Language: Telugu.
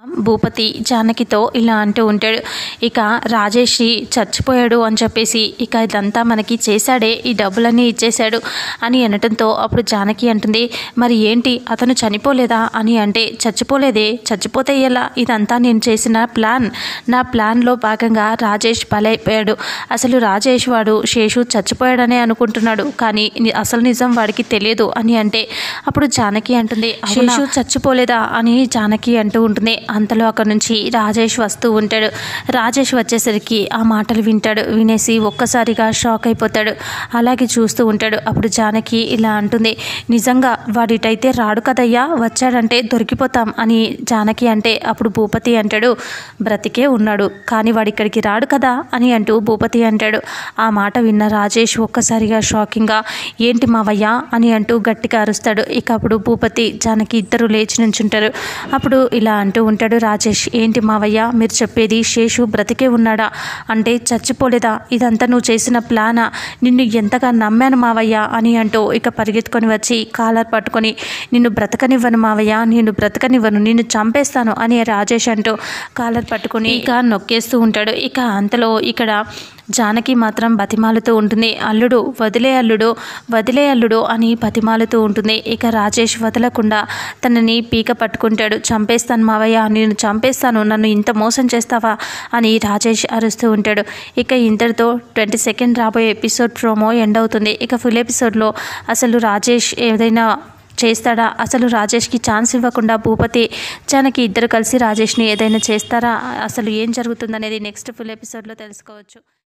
భూపతి జానకితో ఇలా అంటూ ఉంటాడు ఇక రాజేష్ చచ్చిపోయాడు అని చెప్పేసి ఇక ఇదంతా మనకి చేశాడే ఈ డబ్బులన్నీ ఇచ్చేశాడు అని అనటంతో అప్పుడు జానకి అంటుంది మరి ఏంటి అతను చనిపోలేదా అని అంటే చచ్చిపోలేదే చచ్చిపోతే ఎలా ఇదంతా నేను చేసిన ప్లాన్ నా ప్లాన్లో భాగంగా రాజేష్ బలైపోయాడు అసలు రాజేష్ వాడు శేషు చచ్చిపోయాడనే అనుకుంటున్నాడు కానీ ని- అసలు నిజం వాడికి తెలియదు అని అంటే అప్పుడు జానకి అంటుంది శేషు చచ్చిపోలేదా అని జానకి అంటూ ఉంటుంది అంతలో అక్కడ నుంచి రాజేష్ వస్తూ ఉంటాడు రాజేష్ వచ్చేసరికి ఆ మాటలు వింటాడు వినేసి ఒక్కసారిగా షాక్ అయిపోతాడు అలాగే చూస్తూ ఉంటాడు అప్పుడు జానకి ఇలా అంటుంది నిజంగా వాడిటైతే రాడు కదయ్యా వచ్చాడంటే దొరికిపోతాం అని జానకి అంటే అప్పుడు భూపతి అంటాడు బ్రతికే ఉన్నాడు కానీ వాడు ఇక్కడికి రాడు కదా అని అంటూ భూపతి అంటాడు ఆ మాట విన్న రాజేష్ ఒక్కసారిగా షాకింగ్గా ఏంటి మావయ్య అని అంటూ గట్టిగా అరుస్తాడు ఇక అప్పుడు భూపతి జానకి ఇద్దరు లేచి నుంచుంటారు అప్పుడు ఇలా అంటూ ఉంటాడు రాజేష్ ఏంటి మావయ్య మీరు చెప్పేది శేషు బ్రతికే ఉన్నాడా అంటే చచ్చిపోలేదా ఇదంతా నువ్వు చేసిన ప్లానా నిన్ను ఎంతగా నమ్మాను మావయ్య అని అంటూ ఇక పరిగెత్తుకొని వచ్చి కాలర్ పట్టుకొని నిన్ను బ్రతకనివ్వను మావయ్య నిన్ను బ్రతకనివ్వను నిన్ను చంపేస్తాను అని రాజేష్ అంటూ కాలర్ పట్టుకొని ఇక నొక్కేస్తూ ఉంటాడు ఇక అంతలో ఇక్కడ జానకి మాత్రం బతిమాలుతూ ఉంటుంది అల్లుడు వదిలే అల్లుడు వదిలే అల్లుడు అని బతిమాలుతూ ఉంటుంది ఇక రాజేష్ వదలకుండా తనని పీక పట్టుకుంటాడు చంపేస్తాను మావయ్య నేను చంపేస్తాను నన్ను ఇంత మోసం చేస్తావా అని రాజేష్ అరుస్తూ ఉంటాడు ఇక ఇంతటితో ట్వంటీ సెకండ్ రాబోయే ఎపిసోడ్ ప్రోమో ఎండ్ అవుతుంది ఇక ఫుల్ ఎపిసోడ్లో అసలు రాజేష్ ఏదైనా చేస్తాడా అసలు రాజేష్కి ఛాన్స్ ఇవ్వకుండా భూపతి జానకి ఇద్దరు కలిసి రాజేష్ని ఏదైనా చేస్తారా అసలు ఏం జరుగుతుందనేది నెక్స్ట్ ఫుల్ ఎపిసోడ్లో తెలుసుకోవచ్చు